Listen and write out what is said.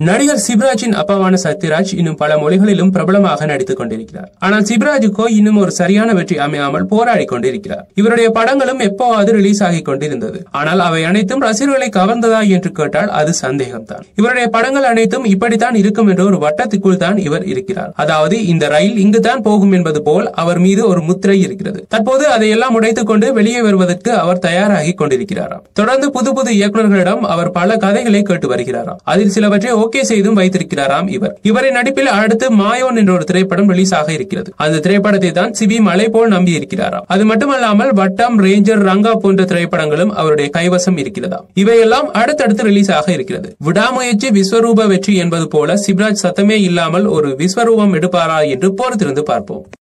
நடிகர் சிவராஜின் அப்பாவான சத்யராஜ் இன்னும் பல மொழிகளிலும் பிரபலமாக நடித்துக் கொண்டிருக்கிறார் ஆனால் சிவராஜுக்கோ இன்னும் ஒரு சரியான வெற்றி அமையாமல் போராடி கொண்டிருக்கிறார் இவருடைய படங்களும் எப்போவாது ரிலீஸ் ஆகி கொண்டிருந்தது ஆனால் அவை அனைத்தும் ரசிகர்களை கவர்ந்ததா என்று கேட்டால் அது சந்தேகம்தான் இவருடைய படங்கள் அனைத்தும் இப்படித்தான் இருக்கும் என்ற ஒரு வட்டத்துக்குள் தான் இவர் இருக்கிறார் அதாவது இந்த ரயில் இங்குதான் போகும் என்பது போல் அவர் மீது ஒரு முத்திரை இருக்கிறது தற்போது அதையெல்லாம் உடைத்துக் கொண்டு வெளியே வருவதற்கு அவர் தயாராகி கொண்டிருக்கிறாராம் தொடர்ந்து புது புது இயக்குநர்களிடம் அவர் பல கதைகளை கேட்டு வருகிறாராம் அதில் சிலவற்றை ஓகே செய்தும் வைத்திருக்கிறாராம் இவர் இவரின் நடிப்பில் அடுத்து மாயோன் என்ற ஒரு திரைப்படம் ரிலீஸ் ஆக இருக்கிறது அந்த திரைப்படத்தை தான் சிபி மலை போல் நம்பி இருக்கிறாராம் அது மட்டுமல்லாமல் வட்டம் ரேஞ்சர் ரங்கா போன்ற திரைப்படங்களும் அவருடைய கைவசம் இருக்கிறதா இவையெல்லாம் அடுத்தடுத்து ரிலீஸ் ஆக இருக்கிறது விடாமுயற்சி விஸ்வரூப வெற்றி என்பது போல சிவராஜ் சத்தமே இல்லாமல் ஒரு விஸ்வரூபம் எடுப்பாரா என்று பொறுத்திருந்து பார்ப்போம்